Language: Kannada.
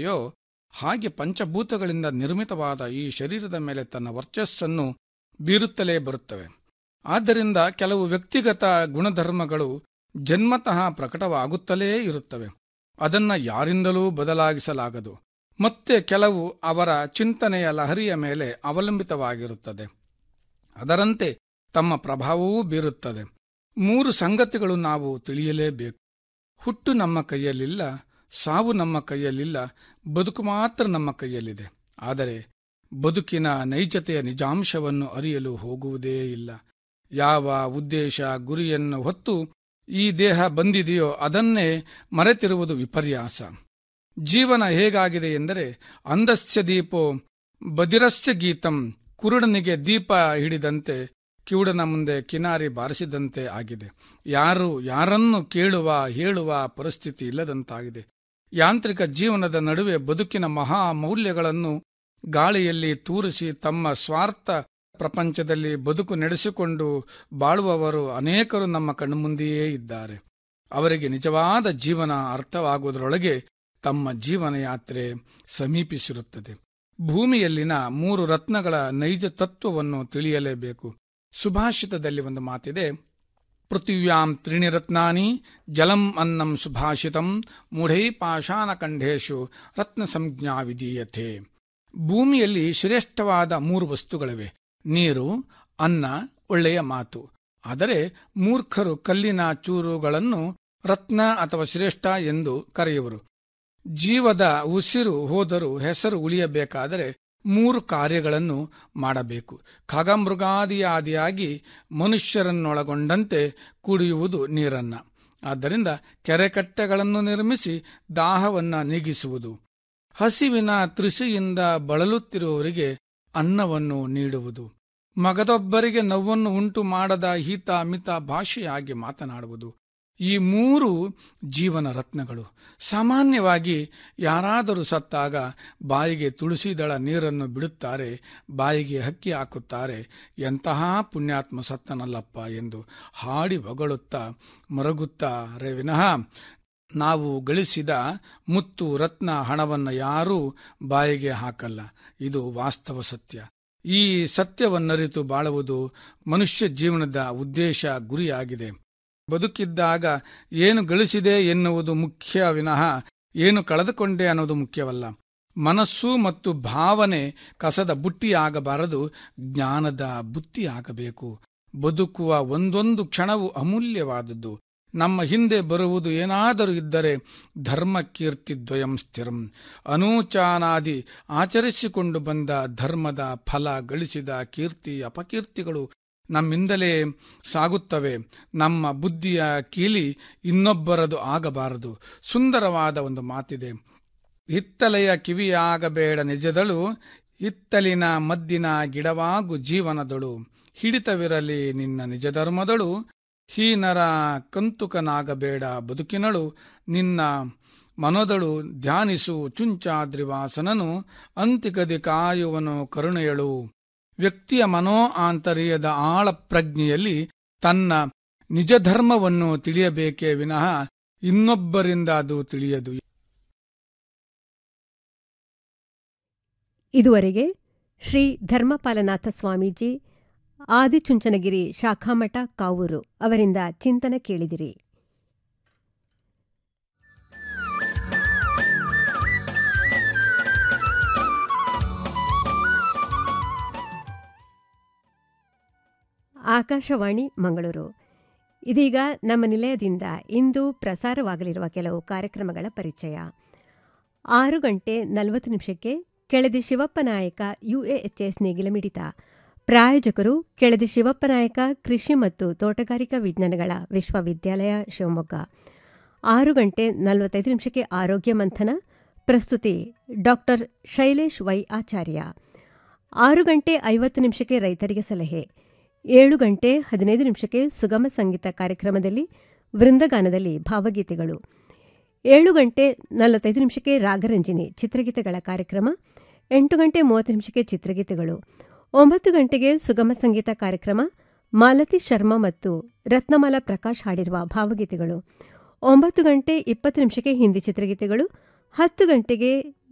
ಬೀರುತ್ತದೆಯೋ ಹಾಗೆ ಪಂಚಭೂತಗಳಿಂದ ನಿರ್ಮಿತವಾದ ಈ ಶರೀರದ ಮೇಲೆ ತನ್ನ ವರ್ಚಸ್ಸನ್ನು ಬೀರುತ್ತಲೇ ಬರುತ್ತವೆ ಆದ್ದರಿಂದ ಕೆಲವು ವ್ಯಕ್ತಿಗತ ಗುಣಧರ್ಮಗಳು ಜನ್ಮತಃ ಪ್ರಕಟವಾಗುತ್ತಲೇ ಇರುತ್ತವೆ ಅದನ್ನ ಯಾರಿಂದಲೂ ಬದಲಾಗಿಸಲಾಗದು ಮತ್ತೆ ಕೆಲವು ಅವರ ಚಿಂತನೆಯ ಲಹರಿಯ ಮೇಲೆ ಅವಲಂಬಿತವಾಗಿರುತ್ತದೆ ಅದರಂತೆ ತಮ್ಮ ಪ್ರಭಾವವೂ ಬೀರುತ್ತದೆ ಮೂರು ಸಂಗತಿಗಳು ನಾವು ತಿಳಿಯಲೇಬೇಕು ಹುಟ್ಟು ನಮ್ಮ ಕೈಯಲ್ಲಿಲ್ಲ ಸಾವು ನಮ್ಮ ಕೈಯಲ್ಲಿಲ್ಲ ಬದುಕು ಮಾತ್ರ ನಮ್ಮ ಕೈಯಲ್ಲಿದೆ ಆದರೆ ಬದುಕಿನ ನೈಜತೆಯ ನಿಜಾಂಶವನ್ನು ಅರಿಯಲು ಹೋಗುವುದೇ ಇಲ್ಲ ಯಾವ ಉದ್ದೇಶ ಗುರಿಯನ್ನು ಹೊತ್ತು ಈ ದೇಹ ಬಂದಿದೆಯೋ ಅದನ್ನೇ ಮರೆತಿರುವುದು ವಿಪರ್ಯಾಸ ಜೀವನ ಹೇಗಾಗಿದೆ ಎಂದರೆ ಅಂದಸ್ಯ ದೀಪೋ ಬದಿರಸ್ಯ ಗೀತಂ ಕುರುಡನಿಗೆ ದೀಪ ಹಿಡಿದಂತೆ ಕಿವುಡನ ಮುಂದೆ ಕಿನಾರಿ ಬಾರಿಸಿದಂತೆ ಆಗಿದೆ ಯಾರು ಯಾರನ್ನು ಕೇಳುವ ಹೇಳುವ ಪರಿಸ್ಥಿತಿ ಇಲ್ಲದಂತಾಗಿದೆ ಯಾಂತ್ರಿಕ ಜೀವನದ ನಡುವೆ ಬದುಕಿನ ಮಹಾ ಮೌಲ್ಯಗಳನ್ನು ಗಾಳಿಯಲ್ಲಿ ತೂರಿಸಿ ತಮ್ಮ ಸ್ವಾರ್ಥ ಪ್ರಪಂಚದಲ್ಲಿ ಬದುಕು ನಡೆಸಿಕೊಂಡು ಬಾಳುವವರು ಅನೇಕರು ನಮ್ಮ ಕಣ್ಮುಂದೆಯೇ ಇದ್ದಾರೆ ಅವರಿಗೆ ನಿಜವಾದ ಜೀವನ ಅರ್ಥವಾಗುವುದರೊಳಗೆ ತಮ್ಮ ಜೀವನ ಯಾತ್ರೆ ಸಮೀಪಿಸಿರುತ್ತದೆ ಭೂಮಿಯಲ್ಲಿನ ಮೂರು ರತ್ನಗಳ ನೈಜ ತತ್ವವನ್ನು ತಿಳಿಯಲೇಬೇಕು ಸುಭಾಷಿತದಲ್ಲಿ ಒಂದು ಮಾತಿದೆ ಪೃಥಿವ್ಯಾಂ ತ್ರೀಣಿ ರತ್ನಾನಿ ಜಲಂ ಅನ್ನಂ ಸುಭಾಷಿತಂ ಮೂಢೈ ಪಾಷಾಣಖಂಡೇಶು ರತ್ನ ಸಂಜ್ಞಾ ವಿಧೀಯತೆ ಭೂಮಿಯಲ್ಲಿ ಶ್ರೇಷ್ಠವಾದ ಮೂರು ವಸ್ತುಗಳಿವೆ ನೀರು ಅನ್ನ ಒಳ್ಳೆಯ ಮಾತು ಆದರೆ ಮೂರ್ಖರು ಕಲ್ಲಿನ ಚೂರುಗಳನ್ನು ರತ್ನ ಅಥವಾ ಶ್ರೇಷ್ಠ ಎಂದು ಕರೆಯುವರು ಜೀವದ ಉಸಿರು ಹೋದರೂ ಹೆಸರು ಉಳಿಯಬೇಕಾದರೆ ಮೂರು ಕಾರ್ಯಗಳನ್ನು ಮಾಡಬೇಕು ಖಗಮೃಗಾದಿಯಾದಿಯಾಗಿ ಮನುಷ್ಯರನ್ನೊಳಗೊಂಡಂತೆ ಕುಡಿಯುವುದು ನೀರನ್ನ ಆದ್ದರಿಂದ ಕೆರೆಕಟ್ಟೆಗಳನ್ನು ನಿರ್ಮಿಸಿ ದಾಹವನ್ನ ನೀಗಿಸುವುದು ಹಸಿವಿನ ತೃಷಿಯಿಂದ ಬಳಲುತ್ತಿರುವವರಿಗೆ ಅನ್ನವನ್ನು ನೀಡುವುದು ಮಗದೊಬ್ಬರಿಗೆ ನೋವನ್ನು ಉಂಟು ಮಾಡದ ಹಿತ ಮಿತ ಭಾಷೆಯಾಗಿ ಮಾತನಾಡುವುದು ಈ ಮೂರು ಜೀವನ ರತ್ನಗಳು ಸಾಮಾನ್ಯವಾಗಿ ಯಾರಾದರೂ ಸತ್ತಾಗ ಬಾಯಿಗೆ ತುಳಸಿದಳ ನೀರನ್ನು ಬಿಡುತ್ತಾರೆ ಬಾಯಿಗೆ ಹಕ್ಕಿ ಹಾಕುತ್ತಾರೆ ಎಂತಹ ಪುಣ್ಯಾತ್ಮ ಸತ್ತನಲ್ಲಪ್ಪ ಎಂದು ಹಾಡಿ ಹೊಗಳುತ್ತಾ ಮರಗುತ್ತಾರೆ ವಿನಃ ನಾವು ಗಳಿಸಿದ ಮುತ್ತು ರತ್ನ ಹಣವನ್ನು ಯಾರೂ ಬಾಯಿಗೆ ಹಾಕಲ್ಲ ಇದು ವಾಸ್ತವ ಸತ್ಯ ಈ ಸತ್ಯವನ್ನರಿತು ಬಾಳುವುದು ಮನುಷ್ಯ ಜೀವನದ ಉದ್ದೇಶ ಗುರಿಯಾಗಿದೆ ಬದುಕಿದ್ದಾಗ ಏನು ಗಳಿಸಿದೆ ಎನ್ನುವುದು ಮುಖ್ಯ ವಿನಃ ಏನು ಕಳೆದುಕೊಂಡೆ ಅನ್ನೋದು ಮುಖ್ಯವಲ್ಲ ಮನಸ್ಸು ಮತ್ತು ಭಾವನೆ ಕಸದ ಬುಟ್ಟಿಯಾಗಬಾರದು ಜ್ಞಾನದ ಬುತ್ತಿಯಾಗಬೇಕು ಬದುಕುವ ಒಂದೊಂದು ಕ್ಷಣವು ಅಮೂಲ್ಯವಾದದ್ದು ನಮ್ಮ ಹಿಂದೆ ಬರುವುದು ಏನಾದರೂ ಇದ್ದರೆ ಧರ್ಮ ಕೀರ್ತಿ ದ್ವಯಂ ಸ್ಥಿರಂ ಅನೂಚಾನಾದಿ ಆಚರಿಸಿಕೊಂಡು ಬಂದ ಧರ್ಮದ ಫಲ ಗಳಿಸಿದ ಕೀರ್ತಿ ಅಪಕೀರ್ತಿಗಳು ನಮ್ಮಿಂದಲೇ ಸಾಗುತ್ತವೆ ನಮ್ಮ ಬುದ್ಧಿಯ ಕೀಲಿ ಇನ್ನೊಬ್ಬರದು ಆಗಬಾರದು ಸುಂದರವಾದ ಒಂದು ಮಾತಿದೆ ಹಿತ್ತಲೆಯ ಕಿವಿಯಾಗಬೇಡ ನಿಜದಳು ಹಿತ್ತಲಿನ ಮದ್ದಿನ ಗಿಡವಾಗು ಜೀವನದಳು ಹಿಡಿತವಿರಲಿ ನಿನ್ನ ನಿಜ ಧರ್ಮದಳು ಹೀನರ ಕಂತುಕನಾಗಬೇಡ ಬದುಕಿನಳು ನಿನ್ನ ಮನದಳು ಧ್ಯಾನಿಸು ಚುಂಚಾದ್ರಿವಾಸನನು ಅಂತಿಕದಿ ಕಾಯುವನು ಕರುಣೆಯಳು ವ್ಯಕ್ತಿಯ ಮನೋ ಆಂತರ್ಯದ ಆಳ ಪ್ರಜ್ಞೆಯಲ್ಲಿ ತನ್ನ ನಿಜ ಧರ್ಮವನ್ನು ತಿಳಿಯಬೇಕೇ ವಿನಃ ಇನ್ನೊಬ್ಬರಿಂದ ಅದು ತಿಳಿಯದು ಇದುವರೆಗೆ ಶ್ರೀ ಧರ್ಮಪಾಲನಾಥ ಸ್ವಾಮೀಜಿ ಆದಿಚುಂಚನಗಿರಿ ಶಾಖಾಮಠ ಕಾವೂರು ಅವರಿಂದ ಚಿಂತನ ಕೇಳಿದಿರಿ ಆಕಾಶವಾಣಿ ಮಂಗಳೂರು ಇದೀಗ ನಮ್ಮ ನಿಲಯದಿಂದ ಇಂದು ಪ್ರಸಾರವಾಗಲಿರುವ ಕೆಲವು ಕಾರ್ಯಕ್ರಮಗಳ ಪರಿಚಯ ಆರು ಗಂಟೆ ನಲವತ್ತು ನಿಮಿಷಕ್ಕೆ ಕೆಳದಿ ಶಿವಪ್ಪ ನಾಯಕ ಯುಎಎಚ್ಎಸ್ ನೇಗಿಲ ಮಿಡಿತ ಪ್ರಾಯೋಜಕರು ಕೆಳದಿ ಶಿವಪ್ಪ ನಾಯಕ ಕೃಷಿ ಮತ್ತು ತೋಟಗಾರಿಕಾ ವಿಜ್ಞಾನಗಳ ವಿಶ್ವವಿದ್ಯಾಲಯ ಶಿವಮೊಗ್ಗ ಆರು ಗಂಟೆ ನಲವತ್ತೈದು ನಿಮಿಷಕ್ಕೆ ಆರೋಗ್ಯ ಮಂಥನ ಪ್ರಸ್ತುತಿ ಡಾಕ್ಟರ್ ಶೈಲೇಶ್ ವೈ ಆಚಾರ್ಯ ಆರು ಗಂಟೆ ಐವತ್ತು ನಿಮಿಷಕ್ಕೆ ರೈತರಿಗೆ ಸಲಹೆ ಏಳು ಗಂಟೆ ಹದಿನೈದು ನಿಮಿಷಕ್ಕೆ ಸುಗಮ ಸಂಗೀತ ಕಾರ್ಯಕ್ರಮದಲ್ಲಿ ವೃಂದಗಾನದಲ್ಲಿ ಭಾವಗೀತೆಗಳು ಏಳು ಗಂಟೆ ನಲವತ್ತೈದು ನಿಮಿಷಕ್ಕೆ ರಾಗರಂಜಿನಿ ಚಿತ್ರಗೀತೆಗಳ ಕಾರ್ಯಕ್ರಮ ಎಂಟು ಗಂಟೆ ಮೂವತ್ತು ನಿಮಿಷಕ್ಕೆ ಚಿತ್ರಗೀತೆಗಳು ಒಂಬತ್ತು ಗಂಟೆಗೆ ಸುಗಮ ಸಂಗೀತ ಕಾರ್ಯಕ್ರಮ ಮಾಲತಿ ಶರ್ಮಾ ಮತ್ತು ರತ್ನಮಾಲಾ ಪ್ರಕಾಶ್ ಹಾಡಿರುವ ಭಾವಗೀತೆಗಳು ಒಂಬತ್ತು ಗಂಟೆ ಇಪ್ಪತ್ತು ನಿಮಿಷಕ್ಕೆ ಹಿಂದಿ ಚಿತ್ರಗೀತೆಗಳು ಹತ್ತು ಗಂಟೆಗೆ